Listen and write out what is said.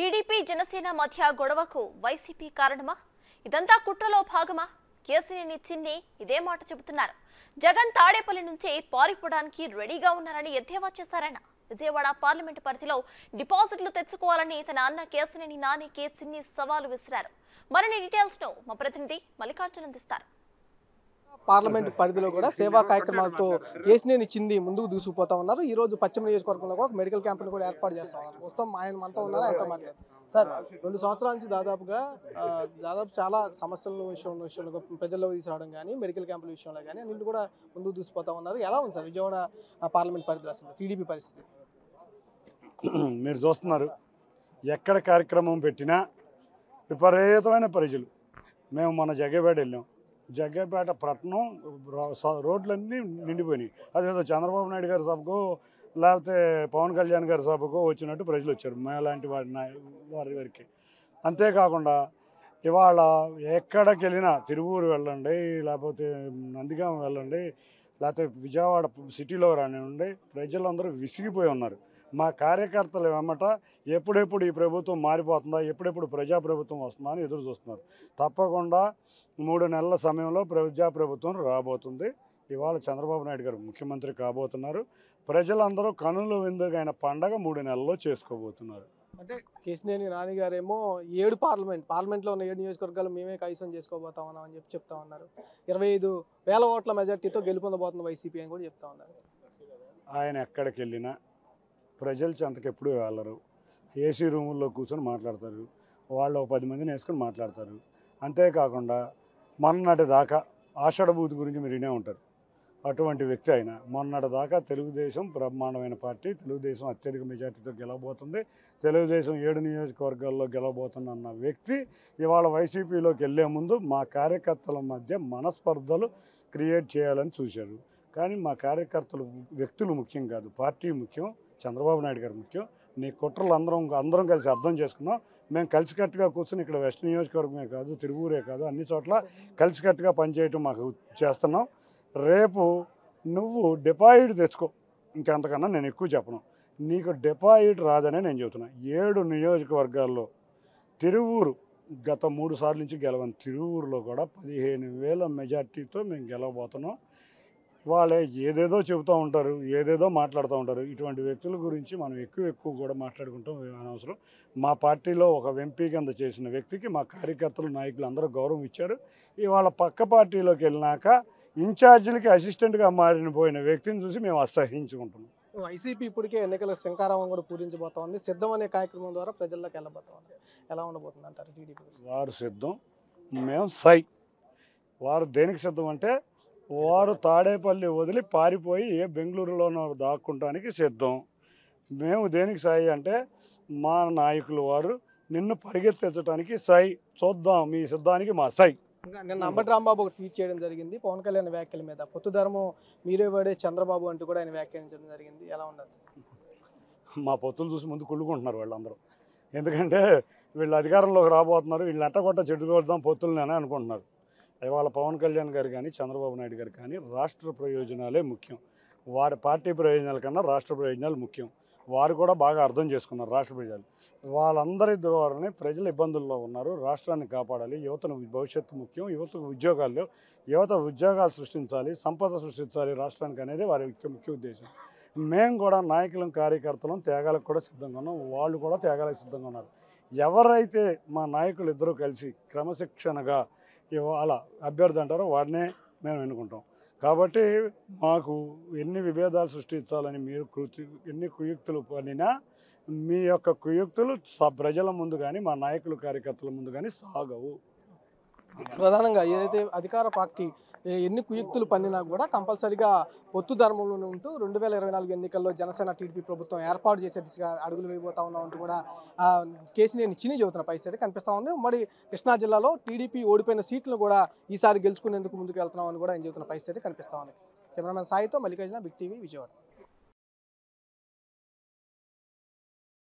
TDP Janasena మధ్య గొడవకు YCP కారణమా ఇదంతా కుట్రలో భాగమా కేసినేని చిన్ని ఇదే మాట చెబుతున్నారు జగన్ తాడేపల్లి నుంచే పారిపోవడానికి రెడీగా ఉన్నారని ఎద్దేవా చేశారాయన విజయవాడ పార్లమెంటు పరిధిలో డిపాజిట్లు తెచ్చుకోవాలని తన అన్న కేసినేని నానికి చిన్ని సవాలు విసిరారు మరిన్ని డీటెయిల్స్ ను మా ప్రతినిధి మల్లికార్జున్ అందిస్తారు పార్లమెంట్ పరిధిలో కూడా సేవా కార్యక్రమాలతో కేసునేని చింది ముందుకు దూసుకుపోతా ఉన్నారు ఈ రోజు పశ్చిమ నియోజకవర్గంలో కూడా ఒక మెడికల్ క్యాంపును కూడా ఏర్పాటు చేస్తా ఉన్నారు ప్రస్తుతం ఆయన మనతో ఉన్నారు ఆయనతో మాట్లాడారు సార్ రెండు సంవత్సరాల నుంచి దాదాపుగా ఆ, దాదాపు చాలా సమస్యల విషయం విషయంలో ప్రజల్లో తీసుకురావడం కానీ మెడికల్ క్యాంపుల విషయంలో కానీ అన్నింటి కూడా ముందుకు దూసిపోతా ఉన్నారు ఎలా ఉంది సార్ విజయవాడ ఆ, పార్లమెంట్ పరిధిలో అసలు టీడీపీ పరిస్థితి మీరు చూస్తున్నారు ఎక్కడ కార్యక్రమం పెట్టినా విపరీతమైన ప్రజలు మేము మన జగ్గేపేట వెళ్ళాం జగ్గేపేట పట్టణం రో- స- రోడ్లన్నీ నిండిపోయినాయి అదేదో చంద్రబాబు నాయుడు గారి సభకు లేకపోతే పవన్ కళ్యాణ్ గారి సభకు వచ్చినట్టు ప్రజలు వచ్చారు మేలాంటి వారి నాయ- వారి వారికి అంతేకాకుండా ఇవాళ ఎక్కడికి వెళ్ళినా తిరువూరు వెళ్ళండి లేకపోతే నందిగామ వెళ్ళండి లేకపోతే విజయవాడ సిటీలో రానివ్వండి ప్రజలందరూ విసిగిపోయి ఉన్నారు మా కార్యకర్తలు వెమ్మట ఎప్పుడెప్పుడు ఈ ప్రభుత్వం మారిపోతుందా ఎప్పుడెప్పుడు ప్రజాప్రభుత్వం వస్తుందా అని ఎదురు చూస్తున్నారు తప్పకుండా మూడు నెలల సమయంలో ప్రజాప్రభుత్వం రాబోతుంది ఇవాళ చంద్రబాబు నాయుడు గారు ముఖ్యమంత్రి కాబోతున్నారు ప్రజలందరూ కనులు విందుగైన పండగ మూడు నెలల్లో చేసుకోబోతున్నారు అంటే కేసినేని నాని గారేమో ఏడు పార్లమెంట్ పార్లమెంట్లో ఉన్న ఏడు నియోజకవర్గాలు మేమే కైసం చేసుకోబోతా ఉన్నాం అని చెప్పి చెప్తా ఉన్నారు ఇరవై ఐదు వేల ఓట్ల మెజార్టీతో గెలుపొందబోతున్న వైసీపీ అని కూడా చెప్తా ఉన్నారు ఆయన ఎక్కడికి వెళ్ళినా ప్రజల చెంతకు ఎప్పుడు వెళ్ళరు ఏసీ రూముల్లో కూర్చొని మాట్లాడతారు వాళ్ళు ఒక పది మందిని వేసుకొని మాట్లాడతారు అంతేకాకుండా మొన్నటి దాకా ఆషాఢ బూత్ గురించి మీరు వినే ఉంటారు అటువంటి వ్యక్తి ఆయన మొన్నటి దాకా తెలుగుదేశం బ్రహ్మాండమైన పార్టీ తెలుగుదేశం అత్యధిక మెజార్టీతో గెలవబోతుంది తెలుగుదేశం ఏడు నియోజకవర్గాల్లో గెలవబోతున్న అన్న వ్యక్తి ఇవాళ వైసీపీలోకి వెళ్లే ముందు మా కార్యకర్తల మధ్య మనస్పర్ధలు క్రియేట్ చేయాలని చూశారు కానీ మా కార్యకర్తలు వ్యక్తులు ముఖ్యం కాదు పార్టీ ముఖ్యం చంద్రబాబు నాయుడు గారు ముఖ్యం నీ కుట్రలు అందరం అందరం కలిసి అర్థం చేసుకున్నాం మేము కలిసికట్టుగా కూర్చొని ఇక్కడ వెస్ట్ నియోజకవర్గమే కాదు తిరువూరే కాదు అన్ని చోట్ల కలిసికట్టుగా పనిచేయటం మాకు చేస్తున్నాం రేపు నువ్వు డిపాజిట్ తెచ్చుకో ఇంకంతకన్నా నేను ఎక్కువ చెప్పను నీకు డిపాజిట్ రాదనే నేను చెబుతున్నా ఏడు నియోజకవర్గాల్లో తిరువూరు గత మూడు సార్లు నుంచి గెలవని తిరువూరులో కూడా పదిహేను వేల మెజార్టీతో మేము గెలవబోతున్నాం వాళ్ళే ఏదేదో చెబుతూ ఉంటారు ఏదేదో మాట్లాడుతూ ఉంటారు ఇటువంటి వ్యక్తుల గురించి మనం ఎక్కువ ఎక్కువ కూడా మాట్లాడుకుంటాం అనవసరం మా పార్టీలో ఒక ఎంపీ కింద చేసిన వ్యక్తికి మా కార్యకర్తలు నాయకులు అందరూ గౌరవం ఇచ్చారు ఇవాళ పక్క పార్టీలోకి వెళ్ళినాక ఇన్ఛార్జీలకి అసిస్టెంట్గా మారిన పోయిన వ్యక్తిని చూసి మేము అసహించుకుంటున్నాం వైసీపీ ఇప్పటికే ఎన్నికల శంకారావం కూడా పూరించబోతా ఉంది సిద్ధం అనే కార్యక్రమం ద్వారా ప్రజల్లోకి వెళ్ళబోతా ఉంది ఎలా ఉండబోతుంది అంటారు టీడీపీ వారు సిద్ధం మేము సై వారు దేనికి సిద్ధం అంటే వారు తాడేపల్లి వదిలి పారిపోయి ఏ బెంగళూరులోనో దాక్కుంటానికి సిద్ధం మేము దేనికి సాయి అంటే మా నాయకులు వారు నిన్ను పరిగెత్తించడానికి సై చూద్దాం మీ సిద్ధానికి మా సై ఇంకా నిన్న అంబటి రాంబాబు ఒక ట్వీట్ చేయడం జరిగింది పవన్ కళ్యాణ్ వ్యాఖ్యల మీద పొత్తు ధర్మం మీరే పడే చంద్రబాబు అంటూ కూడా ఆయన వ్యాఖ్యానించడం జరిగింది ఎలా ఉండదు మా పొత్తులు చూసి ముందు కుళ్ళుకుంటున్నారు వాళ్ళందరూ ఎందుకంటే వీళ్ళు అధికారంలోకి రాబోతున్నారు వీళ్ళు ఎట్టగొట్ట చెడుకొడదాం పొత్తులనే అనుకుంటున్నారు ఇవాళ పవన్ కళ్యాణ్ గారు కానీ చంద్రబాబు నాయుడు గారు కానీ రాష్ట్ర ప్రయోజనాలే ముఖ్యం వారి పార్టీ ప్రయోజనాల కన్నా రాష్ట్ర ప్రయోజనాలు ముఖ్యం వారు కూడా బాగా అర్థం చేసుకున్నారు రాష్ట్ర ప్రజలు వాళ్ళందరి ద్వారానే ప్రజలు ఇబ్బందుల్లో ఉన్నారు రాష్ట్రాన్ని కాపాడాలి యువతను భవిష్యత్తు ముఖ్యం యువతకు ఉద్యోగాలు యువత ఉద్యోగాలు సృష్టించాలి సంపద సృష్టించాలి రాష్ట్రానికి అనేది వారి ముఖ్య ముఖ్య ఉద్దేశం మేము కూడా నాయకులం కార్యకర్తలం త్యాగాలకు కూడా సిద్ధంగా ఉన్నాం వాళ్ళు కూడా త్యాగాలకు సిద్ధంగా ఉన్నారు ఎవరైతే మా నాయకులు ఇద్దరూ కలిసి క్రమశిక్షణగా ఇవాళ అభ్యర్థి అంటారో వాడినే మేము ఎన్నుకుంటాం కాబట్టి మాకు ఎన్ని విభేదాలు సృష్టించాలని మీరు కృతి ఎన్ని కుయుక్తులు పనినా మీ యొక్క కుయుక్తులు స- ప్రజల ముందు కానీ మా నాయకులు కార్యకర్తల ముందు కానీ సాగవు ప్రధానంగా ఏదైతే అధికార పార్టీ ఏ- ఎన్ని కుయుక్తులు పన్నినా కూడా కంపల్సరిగా పొత్తు ధర్మంలోనే ఉంటూ రెండు వేల ఇరవై నాలుగు ఎన్నికల్లో జనసేన టీడీపీ ప్రభుత్వం ఏర్పాటు చేసే దిశగా అడుగులు వేయబోతా ఉన్నాం అంటూ కూడా ఆ, కేసీనేని చిన్ని చెబుతున్న పరిస్థితి కనిపిస్తా ఉంది మరి కృష్ణా జిల్లాలో టీడీపీ ఓడిపోయిన సీట్లను కూడా ఈసారి గెలుచుకునేందుకు ముందుకు వెళ్తున్నామని కూడా ఆయన చెబుతున్న పరిస్థితి కనిపిస్తా ఉంది కెమెరామెన్ సాయితో మల్లికార్జున బిగ్ టీవీ విజయవాడ